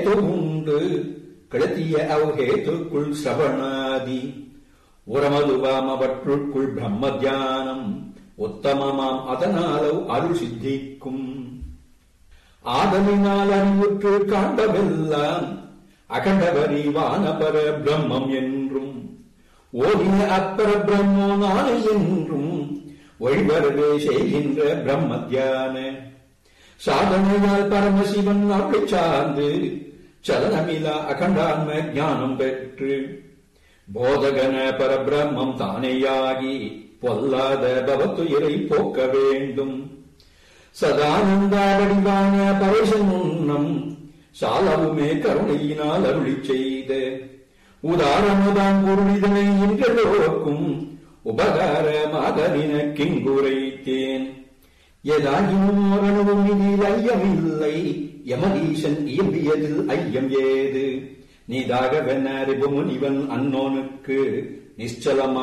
ஹேது உண்டு கிளத்திய அவ் ஹேதுக்குள் சவணாதி உரமதுவாம் அவற்றுக்குள் பிரம்ம தியானம் உத்தமமாம் அதனாலவ் அருள் சித்திக்கும் ஆதலினால் அறிவுற்று காண்டவெல்லாம் அகண்டவரி வானபர பிரம்மம் என்றும் ஓடிய அப்பர பிரம்மோ நாளை என்றும் வழிவரவே செய்கின்ற பிரம்ம தியான சாதனையால் பரமசிவன் அருளை சார்ந்து சலனமிலா அகண்டான்ம ஞானம் பெற்று போதகன பரபிரம்மம் தானேயாகி பொல்லாத பவத்துயிரை போக்க வேண்டும் சதானந்தா வடிவான பரேசன் உன்னம் சாலவுமே கருணையினால் அருளி செய்த உதாரணதான் பொருளிதனை இன்றெல்லோருக்கும் உபகாரமாதலின கிங்குரைத்தேன் எதாயினும் ஓரளவும் இதில் ஐயமில்லை யமதீசன் இயம்பியதில் ஐயம் ஏது நீதாகவென அறிவு முனிவன் அன்னோனுக்கு நிச்சலமா